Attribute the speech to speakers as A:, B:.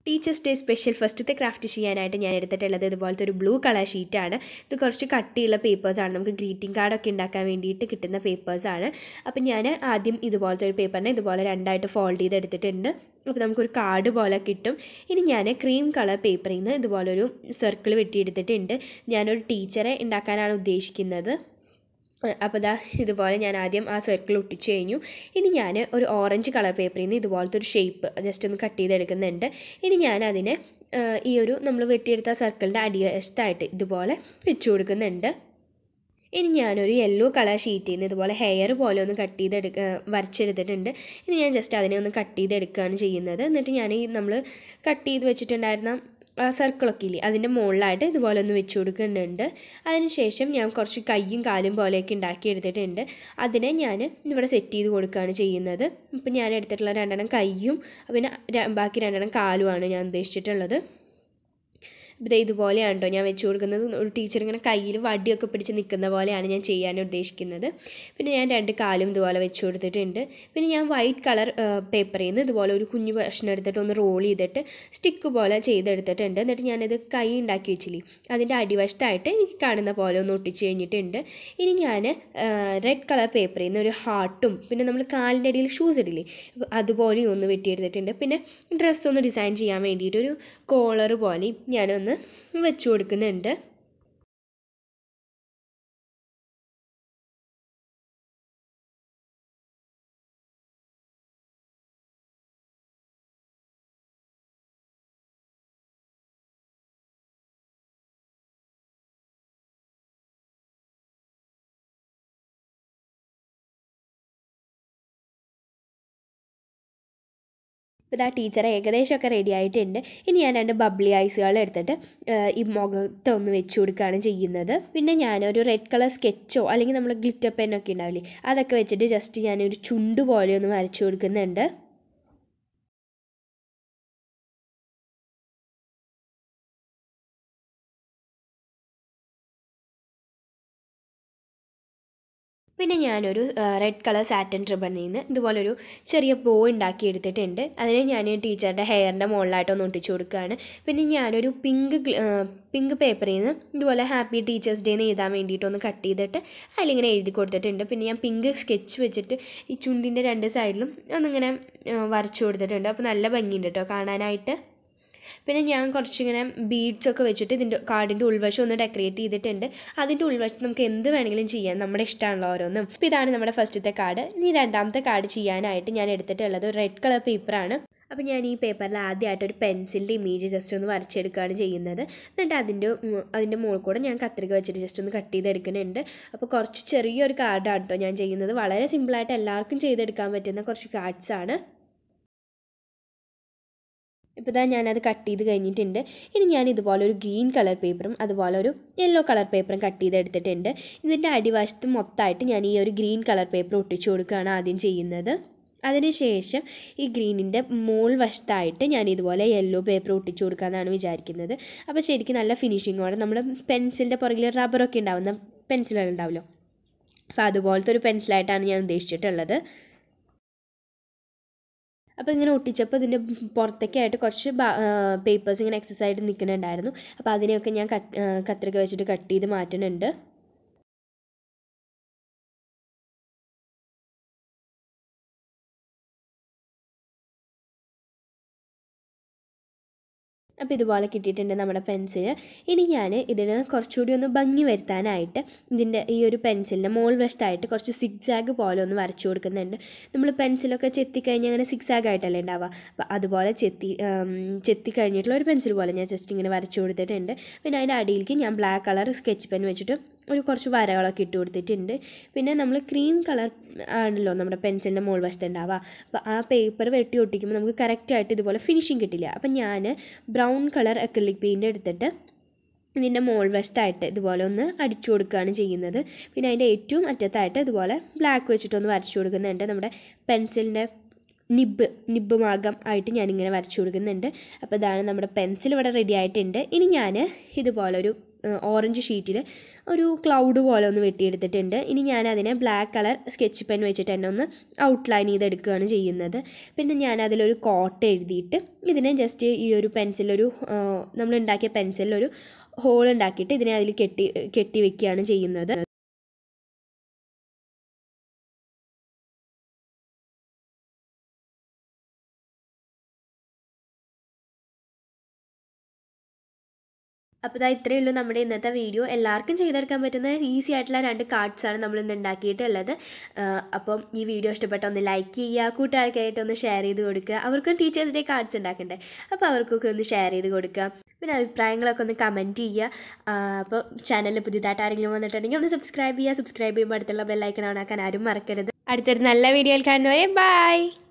A: teachers day special ഫസ്റ്റത്തെ craft ചെയ്യാനായിട്ട് ഞാൻ എടുത്തിട്ടുള്ളത് ഇതുപോലത്തെ ഒരു ബ്ലൂ കളർ ഷീറ്റാണ് ഇത് കുറച്ച് കട്ടിയുള്ള പേപ്പേഴ്സാണ് നമുക്ക് ഗ്രീറ്റിംഗ് കാർഡൊക്കെ ഉണ്ടാക്കാൻ വേണ്ടിയിട്ട് കിട്ടുന്ന പേപ്പേഴ്സാണ് അപ്പം ഞാൻ ആദ്യം ഇതുപോലത്തെ ഒരു പേപ്പറിനെ ഇതുപോലെ രണ്ടായിട്ട് ഫോൾഡ് ചെയ്തെടുത്തിട്ടുണ്ട് അപ്പോൾ നമുക്കൊരു കാർഡ് പോലെ കിട്ടും ഇനി ഞാൻ ക്രീം കളർ പേപ്പറിൽ നിന്ന് ഇതുപോലൊരു സർക്കിൾ വെട്ടിയെടുത്തിട്ടുണ്ട് ഞാനൊരു ടീച്ചറെ ഉണ്ടാക്കാനാണ് ഉദ്ദേശിക്കുന്നത് അപ്പോൾ ദാ ഇതുപോലെ ഞാൻ ആദ്യം ആ സർക്കിൾ ഒട്ടിച്ച് കഴിഞ്ഞു ഇനി ഞാൻ ഒരു ഓറഞ്ച് കളർ പേപ്പറിൽ നിന്ന് ഇതുപോലത്തെ ഒരു ഷേപ്പ് ജസ്റ്റ് ഒന്ന് കട്ട് ചെയ്തെടുക്കുന്നുണ്ട് ഇനി ഞാൻ അതിനെ ഈ ഒരു നമ്മൾ വെട്ടിയെടുത്ത സർക്കിളിൻ്റെ അടിവശത്തായിട്ട് ഇതുപോലെ വെച്ച് കൊടുക്കുന്നുണ്ട് ഇനി ഞാനൊരു യെല്ലോ കളർ ഷീറ്റിൽ നിന്ന് ഇതുപോലെ ഹെയർ പോലെ ഒന്ന് കട്ട് ചെയ്തെടുക്ക വരച്ചെടുത്തിട്ടുണ്ട് ഇനി ഞാൻ ജസ്റ്റ് അതിനെ ഒന്ന് കട്ട് ചെയ്തെടുക്കുകയാണ് ചെയ്യുന്നത് എന്നിട്ട് ഞാൻ ഈ നമ്മൾ കട്ട് ചെയ്ത് വെച്ചിട്ടുണ്ടായിരുന്ന ആ സർക്കിളൊക്കെ ഇല്ലേ അതിൻ്റെ മുകളിലായിട്ട് ഇതുപോലെ ഒന്ന് വെച്ച് കൊടുക്കുന്നുണ്ട് അതിനുശേഷം ഞാൻ കുറച്ച് കയ്യും കാലും പോലെയൊക്കെ ഉണ്ടാക്കി എടുത്തിട്ടുണ്ട് അതിനെ ഞാൻ ഇവിടെ സെറ്റ് ചെയ്ത് കൊടുക്കുകയാണ് ചെയ്യുന്നത് ഇപ്പം ഞാൻ എടുത്തിട്ടുള്ള രണ്ടെണ്ണം കയ്യും പിന്നെ ബാക്കി രണ്ടെണ്ണം കാലുമാണ് ഞാൻ ഉദ്ദേശിച്ചിട്ടുള്ളത് ഇത് ഇതുപോലെയാണ് കേട്ടോ ഞാൻ വെച്ച് കൊടുക്കുന്നത് ഒരു ടീച്ചർ ഇങ്ങനെ കയ്യിൽ വടിയൊക്കെ പിടിച്ച് നിൽക്കുന്ന പോലെയാണ് ഞാൻ ചെയ്യാൻ ഉദ്ദേശിക്കുന്നത് പിന്നെ ഞാൻ രണ്ട് കാലും ഇതുപോലെ വെച്ച് കൊടുത്തിട്ടുണ്ട് പിന്നെ ഞാൻ വൈറ്റ് കളർ പേപ്പറിൽ നിന്ന് ഇതുപോലെ ഒരു കുഞ്ഞു കഷ്ണം എടുത്തിട്ട് ഒന്ന് റോൾ ചെയ്തിട്ട് സ്റ്റിക്ക് പോലെ ചെയ്തെടുത്തിട്ടുണ്ട് എന്നിട്ട് ഞാനിത് കൈ ഉണ്ടാക്കി വെച്ചില്ലേ അതിൻ്റെ അടിവശത്തായിട്ട് ഈ കാണുന്ന പോലെ ഒന്ന് ഒട്ടിച്ച് കഴിഞ്ഞിട്ടുണ്ട് ഇനി ഞാൻ റെഡ് കളർ പേപ്പറിൽ നിന്ന് ഒരു ഹാർട്ടും പിന്നെ നമ്മൾ കാലിൻ്റെ അടിയിൽ ഷൂസ് ഇടില്ലേ അതുപോലെയും ഒന്ന് വെട്ടിയെടുത്തിട്ടുണ്ട് പിന്നെ ഡ്രസ്സ് ഒന്ന് ഡിസൈൻ ചെയ്യാൻ വേണ്ടിയിട്ട് ഒരു കോളർ പോലെയും ഞാനൊന്ന് വെച്ചു കൊടുക്കുന്നുണ്ട് ഇപ്പോൾ ആ ടീച്ചർ ഏകദേശമൊക്കെ റെഡി ആയിട്ടുണ്ട് ഇനി ഞാൻ രണ്ട് ബബ്ലി ഐസുകൾ എടുത്തിട്ട് ഈ മുഖത്ത് ഒന്ന് വെച്ച് കൊടുക്കുകയാണ് ചെയ്യുന്നത് പിന്നെ ഞാനൊരു റെഡ് കളർ സ്കെച്ചോ അല്ലെങ്കിൽ നമ്മൾ ഗ്ലിറ്റർ പെന്നൊക്കെ ഉണ്ടാവില്ലേ അതൊക്കെ വെച്ചിട്ട് ജസ്റ്റ് ഞാനൊരു ചുണ്ട് പോലെ ഒന്ന് വരച്ചു കൊടുക്കുന്നുണ്ട് പിന്നെ ഞാനൊരു റെഡ് കളർ സാറ്റൻ റിബണിൽ നിന്ന് ഇതുപോലൊരു ചെറിയ ബോ ഉണ്ടാക്കി എടുത്തിട്ടുണ്ട് അതിനെ ഞാൻ ടീച്ചറുടെ ഹെയറിൻ്റെ മുകളിലായിട്ടൊന്ന് ഒട്ടിച്ചു കൊടുക്കുകയാണ് പിന്നെ ഞാനൊരു പിങ്ക് പിങ്ക് പേപ്പറിൽ നിന്ന് ഇതുപോലെ ഹാപ്പി ടീച്ചേഴ്സ് ഡേ എന്ന് എഴുതാൻ വേണ്ടിയിട്ടൊന്ന് കട്ട് ചെയ്തിട്ട് അതിലിങ്ങനെ എഴുതി കൊടുത്തിട്ടുണ്ട് പിന്നെ ഞാൻ പിങ്ക് സ്കെച്ച് വെച്ചിട്ട് ഈ ചുണ്ടിൻ്റെ രണ്ട് സൈഡിലും ഒന്നിങ്ങനെ വരച്ചു കൊടുത്തിട്ടുണ്ട് അപ്പോൾ നല്ല ഭംഗിയുണ്ട് കേട്ടോ കാണാനായിട്ട് പിന്നെ ഞാൻ കുറച്ചിങ്ങനെ ബീഡ്സൊക്കെ വെച്ചിട്ട് ഇതിൻ്റെ കാർഡിൻ്റെ ഉൾവശം ഒന്ന് ഡെക്കറേറ്റ് ചെയ്തിട്ടുണ്ട് അതിൻ്റെ ഉൾവശത്ത് നമുക്ക് എന്ത് വേണമെങ്കിലും ചെയ്യാം നമ്മുടെ ഇഷ്ടമാണല്ലോ ഓരോന്നും അപ്പോൾ ഇതാണ് നമ്മുടെ ഫസ്റ്റത്തെ കാർഡ് ഇനി രണ്ടാമത്തെ കാർഡ് ചെയ്യാനായിട്ട് ഞാൻ എടുത്തിട്ടുള്ളത് ഒരു റെഡ് കളർ പേപ്പറാണ് അപ്പോൾ ഞാൻ ഈ പേപ്പറിൽ ആദ്യമായിട്ട് ഒരു പെൻസിലിൻ്റെ ഇമേജ് ജസ്റ്റ് ഒന്ന് വരച്ചെടുക്കുകയാണ് ചെയ്യുന്നത് എന്നിട്ട് അതിൻ്റെ അതിൻ്റെ മുകളിൽ കൂടെ ഞാൻ കത്രിക വെച്ചിട്ട് ജസ്റ്റ് ഒന്ന് കട്ട് ചെയ്തെടുക്കുന്നുണ്ട് അപ്പോൾ കുറച്ച് ചെറിയൊരു കാർഡാണ് കേട്ടോ ഞാൻ ചെയ്യുന്നത് വളരെ സിമ്പിളായിട്ട് എല്ലാവർക്കും ചെയ്തെടുക്കാൻ പറ്റുന്ന കുറച്ച് കാർഡ്സാണ് ഇപ്പോൾ ഇതാ ഞാനത് കട്ട് ചെയ്ത് കഴിഞ്ഞിട്ടുണ്ട് ഇനി ഞാൻ ഇതുപോലെ ഒരു ഗ്രീൻ കളർ പേപ്പറും അതുപോലെ ഒരു യെല്ലോ കളർ പേപ്പറും കട്ട് ചെയ്ത് എടുത്തിട്ടുണ്ട് ഇതിൻ്റെ അടിവശത്ത് മൊത്തമായിട്ട് ഞാൻ ഈ ഒരു ഗ്രീൻ കളർ പേപ്പർ ഒട്ടിച്ചു കൊടുക്കുകയാണ് ആദ്യം ചെയ്യുന്നത് അതിനുശേഷം ഈ ഗ്രീനിൻ്റെ മോൾ വശത്തായിട്ട് ഞാൻ ഇതുപോലെ യെല്ലോ പേപ്പർ ഒട്ടിച്ചു കൊടുക്കാമെന്നാണ് വിചാരിക്കുന്നത് അപ്പോൾ ശരിക്കും നല്ല ഫിനിഷിങ്ങോടെ നമ്മൾ പെൻസിലിൻ്റെ പുറകിൽ റബ്ബറൊക്കെ ഉണ്ടാവുന്ന പെൻസിലുകൾ ഉണ്ടാവുമല്ലോ അപ്പോൾ അതുപോലത്തെ ഒരു പെൻസിലായിട്ടാണ് ഞാൻ ഉദ്ദേശിച്ചിട്ടുള്ളത് അപ്പോൾ ഇങ്ങനെ ഒട്ടിച്ചപ്പോൾ ഇതിൻ്റെ പുറത്തൊക്കെയായിട്ട് കുറച്ച് പേപ്പേഴ്സ് ഇങ്ങനെ എക്സസ് ആയിട്ട് നിൽക്കുന്നുണ്ടായിരുന്നു അപ്പോൾ അതിനെയൊക്കെ ഞാൻ കത്രിക വെച്ചിട്ട് കട്ട് ചെയ്ത് മാറ്റുന്നുണ്ട് അപ്പോൾ ഇതുപോലെ കിട്ടിയിട്ടുണ്ട് നമ്മുടെ പെൻസിൽ ഇനി ഞാൻ ഇതിന് കുറച്ചുകൂടി ഒന്ന് ഭംഗി വരുത്താനായിട്ട് ഇതിൻ്റെ ഈ ഒരു പെൻസിലിൻ്റെ മോൾ വശത്തായിട്ട് കുറച്ച് സിക്സാഗ് പോലെ ഒന്ന് വരച്ചു കൊടുക്കുന്നുണ്ട് നമ്മൾ പെൻസിലൊക്കെ ചെത്തിക്കഴിഞ്ഞാൽ അങ്ങനെ സിക്സാഗ് ആയിട്ടല്ലേ ഉണ്ടാവുക അപ്പോൾ അതുപോലെ ചെത്തി ചെത്തി കഴിഞ്ഞിട്ടുള്ള ഒരു പെൻസിൽ പോലെ ഞാൻ ജസ്റ്റ് ഇങ്ങനെ വരച്ചു കൊടുത്തിട്ടുണ്ട് പിന്നെ അതിൻ്റെ അടിയിലേക്ക് ഞാൻ ബ്ലാക്ക് കളർ സ്കെച്ച് പെൻ വെച്ചിട്ട് ഒരു കുറച്ച് വരകളൊക്കെ ഇട്ട് കൊടുത്തിട്ടുണ്ട് പിന്നെ നമ്മൾ ക്രീം കളർ ആണല്ലോ നമ്മുടെ പെൻസിലിൻ്റെ മുകൾ വശത്ത് ഉണ്ടാവുക അപ്പോൾ ആ പേപ്പർ വെട്ടി ഒട്ടിക്കുമ്പോൾ നമുക്ക് കറക്റ്റായിട്ട് ഇതുപോലെ ഫിനിഷിങ് കിട്ടില്ല അപ്പം ഞാൻ ബ്രൗൺ കളർ അക്രിലിക് പെയിൻ്റ് എടുത്തിട്ട് ഇതിൻ്റെ മോൾ വശത്തായിട്ട് ഇതുപോലെ ഒന്ന് അടിച്ചു കൊടുക്കുകയാണ് ചെയ്യുന്നത് പിന്നെ അതിൻ്റെ ഏറ്റവും അറ്റത്തായിട്ട് ഇതുപോലെ ബ്ലാക്ക് വെച്ചിട്ടൊന്ന് വരച്ചു കൊടുക്കുന്നുണ്ട് നമ്മുടെ പെൻസിലിൻ്റെ നിബ് നിബ് മാർഗം ആയിട്ട് ഞാനിങ്ങനെ വരച്ചു കൊടുക്കുന്നുണ്ട് അപ്പോൾ ഇതാണ് നമ്മുടെ പെൻസിൽ ഇവിടെ റെഡി ആയിട്ടുണ്ട് ഇനി ഞാൻ ഇതുപോലൊരു ഓറഞ്ച് ഷീറ്റിൽ ഒരു ക്ലൗഡ് പോലെ ഒന്ന് വെട്ടിയെടുത്തിട്ടുണ്ട് ഇനി ഞാൻ അതിനെ ബ്ലാക്ക് കളർ സ്കെച്ച് പെൻ വെച്ചിട്ട് തന്നെ ഒന്ന് ഔട്ട്ലൈൻ ചെയ്തെടുക്കുകയാണ് ചെയ്യുന്നത് പിന്നെ ഞാൻ അതിലൊരു കോട്ട് എഴുതിയിട്ട് ഇതിനെ ജസ്റ്റ് ഈ ഒരു പെൻസിലൊരു നമ്മൾ ഉണ്ടാക്കിയ പെൻസിലൊരു ഹോൾ ഉണ്ടാക്കിയിട്ട് ഇതിനെ അതിൽ കെട്ടി കെട്ടി വെക്കുകയാണ് ചെയ്യുന്നത് അപ്പോൾ ഇതാ ഇത്രയേ ഉള്ളൂ നമ്മുടെ ഇന്നത്തെ വീഡിയോ എല്ലാവർക്കും ചെയ്തെടുക്കാൻ പറ്റുന്ന ഈസി ആയിട്ടുള്ള രണ്ട് കാർഡ്സാണ് നമ്മൾ ഇന്ന് ഉണ്ടാക്കിയിട്ടുള്ളത് അപ്പം ഈ വീഡിയോ ഇഷ്ടപ്പെട്ട ഒന്ന് ലൈക്ക് ചെയ്യുക കൂട്ടുകാർക്കായിട്ട് ഒന്ന് ഷെയർ ചെയ്ത് കൊടുക്കുക അവർക്കും ടീച്ചേഴ്സ് ഡേ കാർഡ്സ് ഉണ്ടാക്കണ്ടേ അപ്പോൾ അവർക്കൊക്കെ ഒന്ന് ഷെയർ ചെയ്ത് കൊടുക്കുക പിന്നെ അഭിപ്രായങ്ങളൊക്കെ ഒന്ന് കമൻറ്റ് ചെയ്യുക അപ്പോൾ ചാനലിൽ പുതിയതായിട്ട് ആരെങ്കിലും വന്നിട്ടുണ്ടെങ്കിൽ ഒന്ന് സബ്സ്ക്രൈബ് ചെയ്യുക സബ്സ്ക്രൈബ് ചെയ്യുമ്പോൾ അടുത്തുള്ള ബെല്ലൈക്കൺ ഓൺ ആക്കാൻ ആരും മറക്കരുത് അടുത്തൊരു നല്ല വീഡിയോയിൽ കാണുന്നവരെ ബൈ